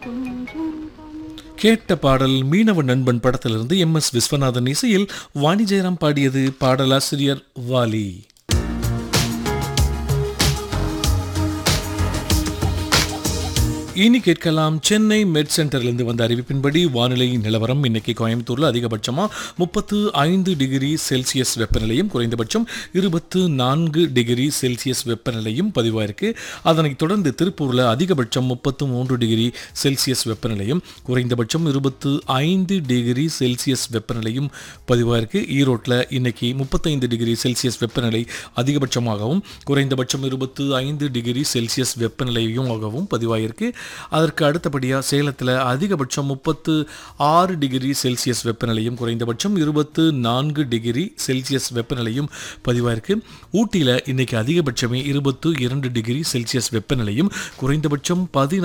கேட்ட பாடல் மீனவ நண்பன் படத்திலிருந்து எம் எஸ் விஸ்வநாதன் இசையில் வாணி ஜெயராம் பாடியது பாடலாசிரியர் வாலி இனி கேட்கலாம் சென்னை மெட் சென்டர்லேருந்து வந்த அறிவிப்பின்படி வானிலை நிலவரம் இன்னைக்கு கோயம்புத்தூரில் அதிகபட்சமாக முப்பத்து ஐந்து டிகிரி செல்சியஸ் வெப்பநிலையும் குறைந்தபட்சம் இருபத்து நான்கு டிகிரி செல்சியஸ் வெப்பநிலையும் பதிவாயிருக்கு அதனைத் தொடர்ந்து திருப்பூரில் அதிகபட்சம் முப்பத்து மூன்று டிகிரி செல்சியஸ் வெப்பநிலையும் குறைந்தபட்சம் இருபத்து ஐந்து டிகிரி செல்சியஸ் வெப்பநிலையும் பதிவாயிருக்கு ஈரோட்டில் இன்னைக்கு முப்பத்தைந்து டிகிரி செல்சியஸ் வெப்பநிலை அதிகபட்சமாகவும் குறைந்தபட்சம் இருபத்து ஐந்து டிகிரி செல்சியஸ் வெப்பநிலையும் ஆகவும் பதிவாயிருக்கு அதற்கு அடுத்தபடியாக சேலத்தில் அதிகபட்சம் முப்பத்து ஆறு டிகிரி செல்சியஸ் வெப்பநிலையும் குறைந்தபட்சம் இருபத்து நான்கு டிகிரி செல்சியஸ் வெப்பநிலையும் பதிவாயிருக்கு ஊட்டியில் இன்னைக்கு அதிகபட்சமே இருபத்து இரண்டு டிகிரி செல்சியஸ் வெப்பநிலையும் குறைந்தபட்சம் பதினாறு